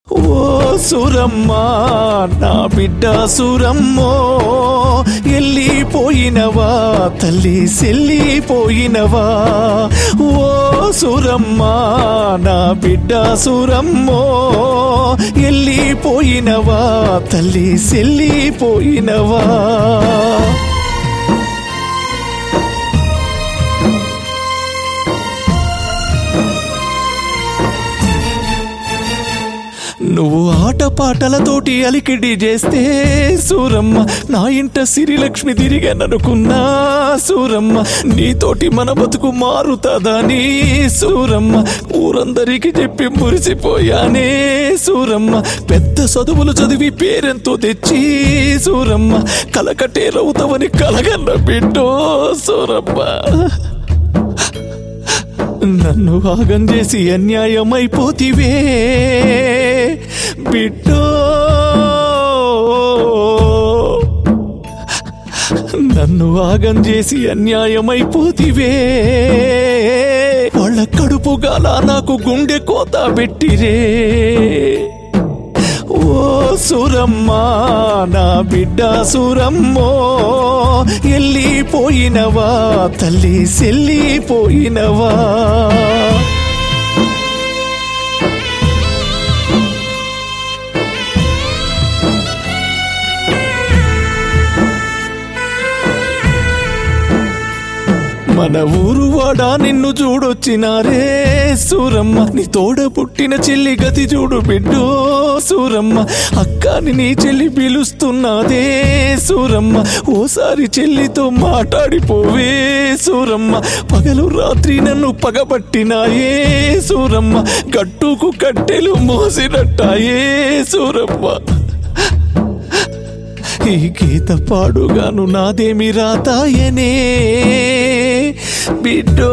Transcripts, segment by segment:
ఓ సురమ్మా నా బిడ్డ సురమ్మో ఎల్లిపోయినవా తల్లి సెల్లిపోయినవా ఓ సురమ్మా నా బిడ్డ సురమ్మో ఎల్లిపోయినవా తల్లి సెల్లిపోయినవా నువ్వు ఆటపాటలతోటి అలికిడి చేస్తే సూరమ్మ నా ఇంట సిరిలక్ష్మి తిరిగాననుకున్నా సూరమ్మ నీతోటి మన బతుకు మారుతుందని సూరమ్మ ఊరందరికీ చెప్పి మురిసిపోయానే సూరమ్మ పెద్ద చదువులు చదివి పేరెంతో తెచ్చి సూరమ్మ కలకటేరవుతావని కలగన్న బిడ్డో సూరమ్మ నన్ను భాగం చేసి అన్యాయమైపోతివే బిడ్డో నన్ను ఆగం చేసి అన్యాయమైపోతివే వాళ్ళ కడుపు గాల నాకు గుండె కోత పెట్టిరే ఓ సురమ్మా నా బిడ్డ సురమ్మో ఎల్లిపోయినవా తల్లి సెల్లిపోయినవా మన ఊరు వాడా నిన్ను చూడొచ్చినారే సూరమ్మ నీ తోడ పుట్టిన చెల్లి గతి చూడు బిడ్డో సూరమ్మ అక్కని నీ చెల్లి పిలుస్తున్నదే సూరమ్మ ఓసారి చెల్లితో మాట్లాడిపోవే సూరమ్మ పగలు రాత్రి నన్ను పగబట్టినాయే సూరమ్మ గట్టుకు కట్టెలు మోసినట్టాయే సూరమ్మ ఈ గీత పాడుగాను నాదేమి రాతాయనే బిడ్డో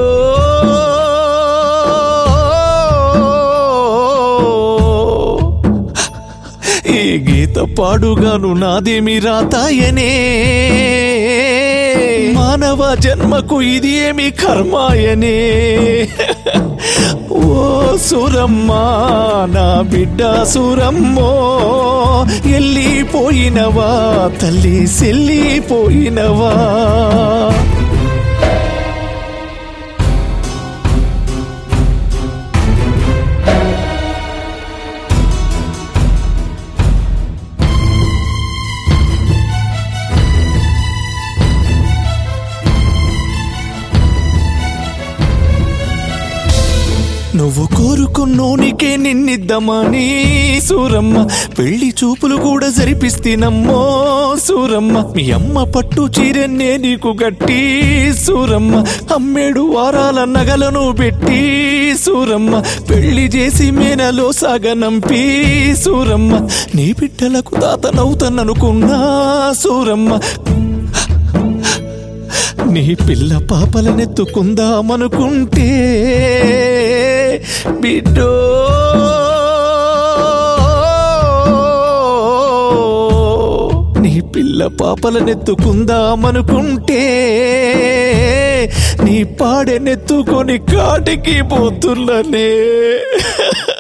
ఈ గీత పాడుగాను నాదేమి రాతాయనే మానవ జన్మకు ఇది ఏమి కర్మాయనే ఓ సురమ్మా నా బిడ్డ సురమ్మో ఎల్లిపోయినవా తల్లి సెల్లిపోయినవా నువ్వు కోరుకున్నోనికే నిన్నిద్దామని సూరమ్మ పెళ్లి చూపులు కూడా జరిపిస్తేనమ్మో సూరమ్మ మీ అమ్మ పట్టు చీరన్నే నీకు గట్టి సూరమ్మ అమ్మేడు వారాల నగలను పెట్టి సూరమ్మ పెళ్లి చేసి మేనలో సాగనంపి సూరమ్మ నీ బిడ్డలకు తాతనవుతాననుకున్నా సూరమ్మ నీ పిల్ల పాపలనెత్తుకుందామనుకుంటే బిడ్డో నీ పిల్ల పాపలనెత్తుకుందామనుకుంటే నీ పాడెనెత్తుకొని కాటికి పోతున్ననే